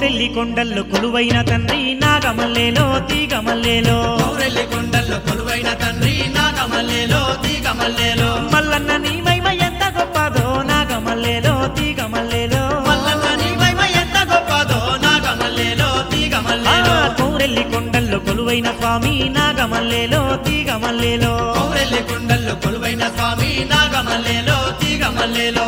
కౌరెల్లి కొండల్లో కొలువైన తండ్రి నాగమల్లేలో తీగమల్లేలో కౌరెల్లి కొండల్లో కొలువైన తండ్రి నాగమల్లేలో తీగమల్లేలో మల్లన్న నీ మహిమ ఎంత గొప్పదో నాగమల్లేలో తీగమల్లేలో మల్లన్న నీ మహిమ ఎంత గొప్పదో నాగమల్లేలో ఆ, తీగమల్లేలో కౌరెల్లి కొండల్లో కొలువైన స్వామి నాగమల్లేలో తీగమల్లేలో కౌరెల్లి కొండల్లో కొలువైన స్వామి నాగమల్లేలో తీగమల్లేలో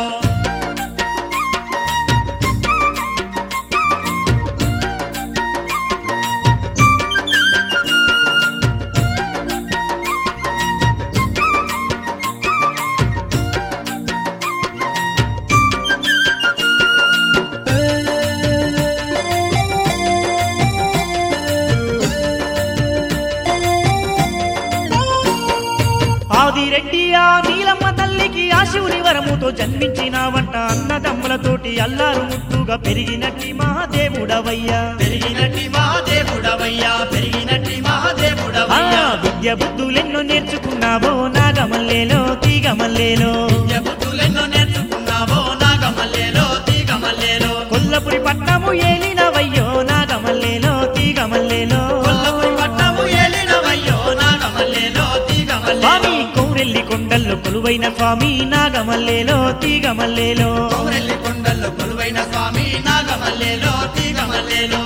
ఆదిరెడ్డి ఆ నీలమ్మ తల్లికి ఆ శివుని వరముతో జన్మించినావంట అన్నదమ్ములతోటి అల్లారు ముద్దుగా పెరిగినట్టి మహాదేవుడవయ్యా పెరిగినట్టి మహాదేవుడవయ్యా పెరిగినట్టి ఆ మహాదేవుడవయ్యా విద్య బుద్ధులెన్నో నేర్చుకున్నావో నాగమల్లేలో తీగమల్లేలో విద్యబుద్ధులెన్నో నేర్చుకున్నావో నాగమల్లేలో తీగమల్లేలో కొల్లపురి పట్నము ఏలినవయ్యో నాగమల్లేలో తీగమల్లేలో కొల్లపురి పట్టము ఏలినవయ్యో నాగమల్లేలో తీగమల్లేలో స్వామి కౌరెల్లి కొండల్లో కొలువైన స్వామి నాగమల్లేలో తీగమల్లేలో కౌరెల్లి కొండల్లో కొలువైన స్వామి నాగమల్లేలో తీగమల్లేలో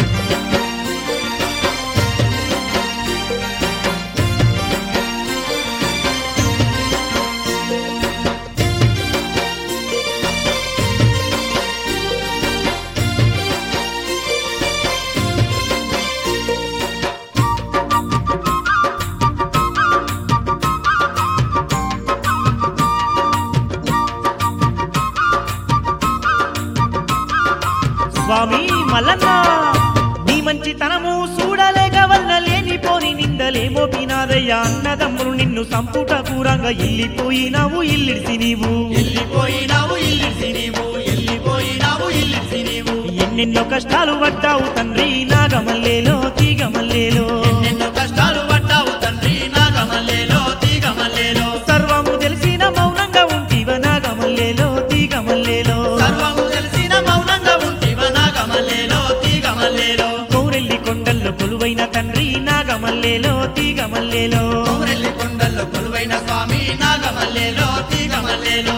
స్వామి మల్లన్న నీ మంచితనము చూడలేక వల్ల లేనిపోని నిందలేమో పినాదయ్యా అన్నదమ్ములు నిన్ను సంపుట కూరంగా ఇల్లిపోయినావు ఇల్లిడిసి నీవు ఎల్లిపోయినావు ఇల్లిసి నీవు ఎల్లిపోయినావు ఇల్లిసి నీవు ఎన్నెన్నో కష్టాలు పడ్డావు తండ్రి నాగమల్లేలో తీగమల్లేలో ఎన్నెన్నో కష్టాలు పడ్డావు తండ్రి నాగమల్లేలో తీగమల్లేలో సర్వము తెలిసిన మౌనంగా ఉంటివ నాగమల్లేలో తీగమల్లేలో సర్వము తెలిసిన మౌనంగా ఉంటివ నాగమల్లేలో తీగమల్లేలో కౌరెల్లి కొండల్లో కొలువైన తండ్రి నాగమల్లేలో తీగమల్లేలో కౌరెల్లి కొండల్లో కొలువైన స్వామి నాగమల్లేలో తీగమల్లేలో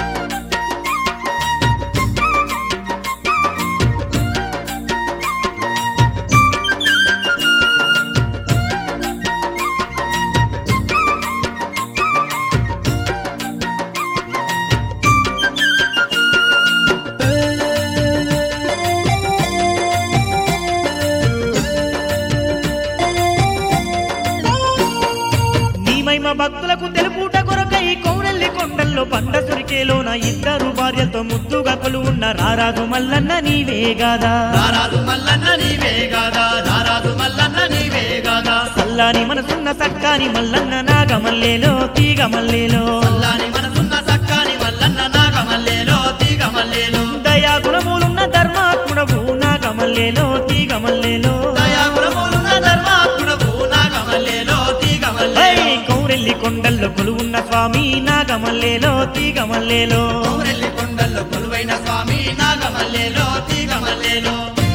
నీ మహిమ భక్తులకు తెలుపుట కొరకై కౌరెల్లి కొండల్లో పండ సురికేలోన ఇద్దరు భార్యలతో ముద్దుగా కొలువున్న రారాజు మల్లన్న నీవే గాదా రారాజు మల్లన్న నీవే గాదా రారాజు మల్లన్న నీవే గాదా సల్లాని మనసున్న సక్కాని మల్లన్న నాగమల్లేలో తీగమల్లేలో అల్లాని మనసున్న సక్కాని మల్లన్న నాగమల్లేలో తీగమల్లేలో దయా గుణములున్న ధర్మాత్ముడవు నాగమల్లేలో తీగమల్లేలో దయాగుణములున్న ధర్మాత్ముడవు నాగమల్లేలో తీగమల్లేలో హై, కౌరెల్లి కొండల్లో కొలువున్న స్వామి నాగమల్లేలో తీగమల్లేలో కౌరెల్లి కొండల్లో కొలువైన స్వామి నాగమల్లేలో తీగమల్లేలో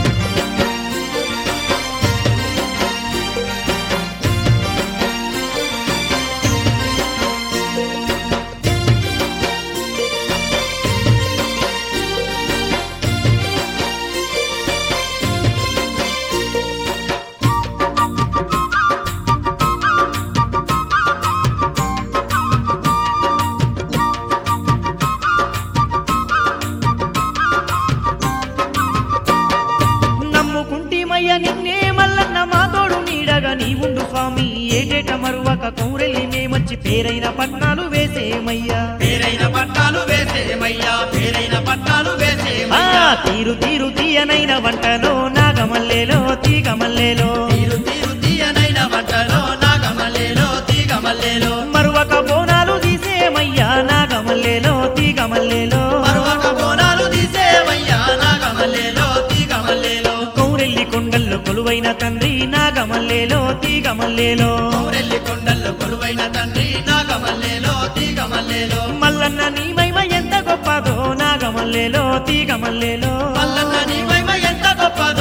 నమ్ముకుంటిమయ్య నిన్నే మల్లన్న మా తోడు నీడగా నీ ఉండు స్వామి ఏటేట మరువక కౌరెల్లి మేమచ్చి పేరైన పట్నాలు వేసేమయ్యా పేరైన పట్టాలు వేసేమయ్యా పేరైన పట్టాలు ఆ వేసేమయ్యా తీరు తీరు తీయనైన వంటలో నాగమల్లేలో తీగమల్లేలో తీరు తీరు తీయనైన వంటలో నాగమల్లేలో తీగమల్లేలో మరువక బోనాలు తీసేమయ్యా నాగమల్లేలో తీగమల్లేలో మరొక బోనాలు తీసేమయ్యా నాగమల్లేలో తీగమల్లేలో కౌరెల్లి కొండల్లో కొలువైన తండ్రి నాగమల్లేలో తీగమల్లేలో కౌరెల్లి కొండల్లో కొలువైన తండ్రి నాగమల్లేలో తీగమల్లేలో మల్లన్న నీ మహిమ ఎంత గొప్పదో నాగమల్లేలో తీగమల్లేలో మల్లన్న నీ మహిమ ఎంత గొప్పదో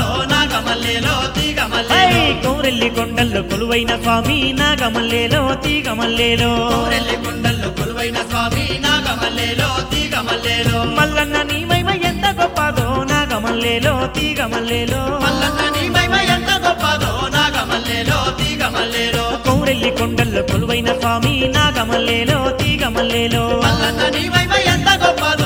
కౌరెల్లి కొండల్లో కొలువైన స్వామి నాగమల్లేలో తీగమల్లేలో కోరెల్లి కొండల్లో కొలువైన స్వామి నాగమల్లేలో తీగమల్లేలో మల్లన్న నీ మహిమ ఎంత గొప్పదో నాగమల్లేలో తీగమల్లేలో మల్లన్న నీ మహిమ ఎంత గొప్పదో నాగమల్లేలో తీగమల్లేలో కౌరెల్లి కొండల్లో కొలువైన స్వామి నాగమల్లేలో తీగమల్లేలో మల్లన్న నీ మహిమ ఎంత గొప్పదో